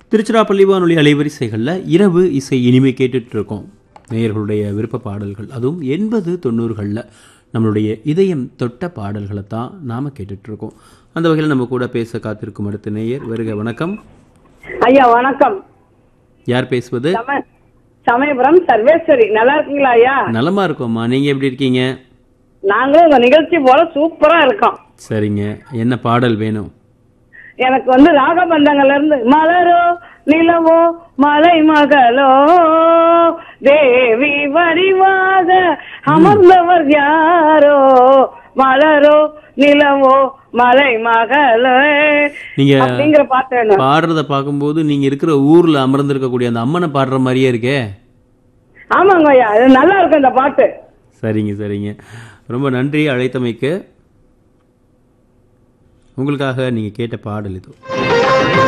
திருச்சிராப்பள்ளி வானொலி அலைவரிசைகளில் இரவு இசை இனிமை கேட்டுட்டு இருக்கோம் நேயர்களுடைய விருப்ப பாடல்கள் அதுவும் எண்பது தொண்ணூறுகளில் நம்மளுடைய இதயம் தொட்ட பாடல்களை தான் நாம் கேட்டுட்ருக்கோம் அந்த வகையில் நம்ம கூட பேச காத்திருக்கும் அடுத்த நேயர் வருக வணக்கம் ஐயா வணக்கம் யார் பேசுவது சம- சமயபுரம் சர்வேஸ்வரி நல்லா இருக்கீங்களா ஐயா நலமா இருக்கோம்மா நீங்கள் எப்படி இருக்கீங்க நாங்களும் உங்க நிகழ்ச்சி போல சூப்பரா இருக்கோம் சரிங்க என்ன பாடல் வேணும் எனக்கு வந்து ராகபந்தங்கள்ல இருந்து மலரோ நிலவோ மலை மகளோ தேவி வடிவாக அமர்ந்தவர் யாரோ மலரோ நிலவோ மலை மகளோ நீங்க அப்படிங்கிற பாட்டு வேணும் பாடுறத பார்க்கும்போது நீங்க இருக்கிற ஊர்ல அமர்ந்திருக்கக்கூடிய அந்த அம்மனை பாடுற மாதிரியே இருக்கே ஆமாங்க ஐயா இது நல்லா இருக்கும் இந்த பாட்டு சரிங்க சரிங்க ரொம்ப நன்றி அழைத்தமைக்கு உங்களுக்காக நீங்க கேட்ட பாடல் இது